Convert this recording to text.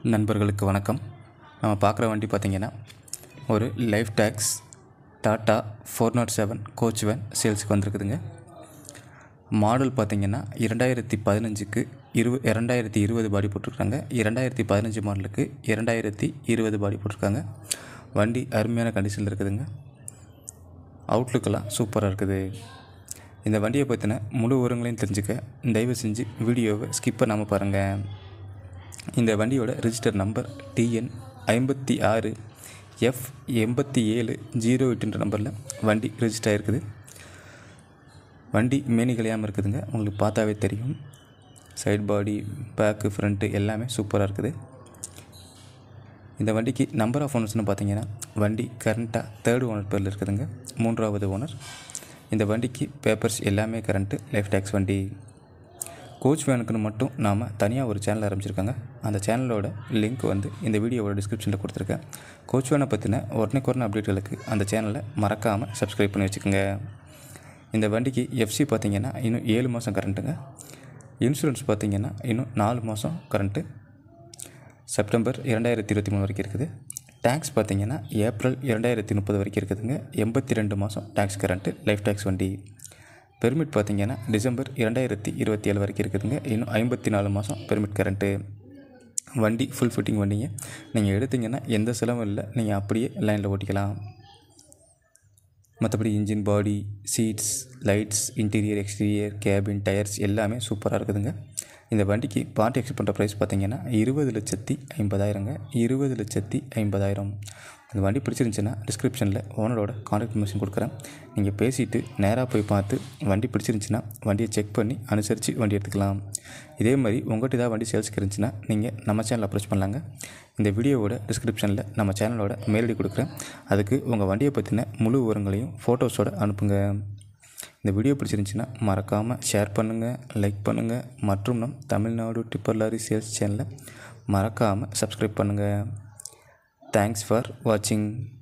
நண்பர்களுக்கு வணக்கம் நம்ம பார்க்குற வண்டி பார்த்திங்கன்னா ஒரு life tax Tata four not seven coach van சேல்ஸுக்கு வந்திருக்குதுங்க மாடல் பார்த்திங்கன்னா இரண்டாயிரத்தி பதினஞ்சுக்கு இருபது இரண்டாயிரத்தி இருபது பாடி போட்டிருக்காங்க இரண்டாயிரத்தி பதினஞ்சு மாடலுக்கு இரண்டாயிரத்தி இருபது பாடி போட்டிருக்காங்க வண்டி அருமையான கண்டிஷனில் இருக்குதுங்க அவுட்லுக்கெல்லாம் சூப்பராக இருக்குது இந்த வண்டியை பற்றின முழு விவரங்களையும் தெரிஞ்சுக்க தயவு செஞ்சு வீடியோவை ஸ்கிப் பண்ணாமல் பாருங்கள் இந்த வண்டியோட ரிஜிஸ்டர் நம்பர் டிஎன் ஐம்பத்தி ஆறு எஃப் எண்பத்தி ஏழு ஜீரோ எட்டுன்ற நம்பரில் வண்டி ரிஜிஸ்டர் ஆகிருக்குது வண்டி மேனிகளையாமல் இருக்குதுங்க உங்களுக்கு பார்த்தாவே தெரியும் சைட் பாடி பேக்கு ஃப்ரண்ட்டு எல்லாமே சூப்பராக இருக்குது இந்த வண்டிக்கு நம்பர் ஆஃப் ஓனர்ஸ்னு பார்த்தீங்கன்னா வண்டி கரண்ட்டாக தேர்ட் ஓனர் பேரில் இருக்குதுங்க மூன்றாவது ஓனர் இந்த வண்டிக்கு பேப்பர்ஸ் எல்லாமே கரண்ட்டு லைஃப் டேக்ஸ் வண்டி கோச் வேனுக்குன்னு மட்டும் நாம் தனியாக ஒரு சேனல் ஆரம்பிச்சிருக்காங்க அந்த சேனலோட லிங்க் வந்து இந்த வீடியோவோட டிஸ்கிரிப்ஷனில் கொடுத்துருக்கேன் கோச் வேனை பற்றின உடனே அப்டேட்டுகளுக்கு அந்த சேனலை மறக்காமல் சப்ஸ்கிரைப் பண்ணி வச்சுக்கோங்க இந்த வண்டிக்கு எஃப்சி பார்த்தீங்கன்னா இன்னும் ஏழு மாதம் கரண்ட்டுங்க இன்சூரன்ஸ் பார்த்தீங்கன்னா இன்னும் நாலு மாதம் கரண்ட்டு செப்டம்பர் இரண்டாயிரத்தி இருபத்தி மூணு வரைக்கும் இருக்குது டேக்ஸ் பார்த்தீங்கன்னா ஏப்ரல் இரண்டாயிரத்தி முப்பது வரைக்கும் இருக்குதுங்க எண்பத்தி ரெண்டு மாதம் டேக்ஸ் கரண்ட்டு லைஃப் டேக்ஸ் வண்டி பெர்மிட் பார்த்தீங்கன்னா டிசம்பர் இரண்டாயிரத்தி இருபத்தி ஏழு வரைக்கும் இருக்குதுங்க இன்னும் ஐம்பத்தி நாலு மாதம் பெர்மிட் கரண்ட்டு வண்டி ஃபுல் ஃபிட்டிங் வண்டிங்க நீங்கள் எடுத்தீங்கன்னா எந்த செலவும் இல்லை நீங்கள் அப்படியே லைனில் ஓட்டிக்கலாம் மற்றபடி engine body seats lights interior exterior cabin tyres எல்லாமே சூப்பராக இருக்குதுங்க இந்த வண்டிக்கு பார்ட்டி எக்ஸ்பெக்ட் பண்ணுற ப்ரைஸ் பார்த்தீங்கன்னா இருபது லட்சத்தி ஐம்பதாயிரங்க இருபது லட்சத்தி ஐம்பதாயிரம் இந்த வண்டி பிடிச்சிருந்துச்சுன்னா டிஸ்கிரிப்ஷனில் ஓனரோட கான்டாக்ட் இன்ஃபர்மேஷன் கொடுக்குறேன் நீங்கள் பேசிவிட்டு நேராக போய் பார்த்து வண்டி பிடிச்சிருந்துச்சுன்னா வண்டியை செக் பண்ணி அனுசரித்து வண்டி எடுத்துக்கலாம் இதே மாதிரி உங்கள்கிட்ட ஏதாவது வண்டி சேல்ஸ்க்கு இருந்துச்சுன்னா நீங்கள் நம்ம சேனல் அப்ரோச் பண்ணலாங்க இந்த வீடியோவோட டிஸ்கிரிப்ஷனில் நம்ம சேனலோட மெயில் ஐடி கொடுக்குறேன் அதுக்கு உங்கள் வண்டியை பற்றின முழு விவரங்களையும் ஃபோட்டோஸோடு அனுப்புங்க இந்த வீடியோ பிடிச்சிருந்துச்சின்னா மறக்காமல் ஷேர் பண்ணுங்கள் லைக் பண்ணுங்கள் மற்றும் நம் தமிழ்நாடு டிப்பர் லாரி சேல்ஸ் சேனலை மறக்காமல் சப்ஸ்கிரைப் பண்ணுங்கள் தேங்க்ஸ் ஃபார் வாட்சிங்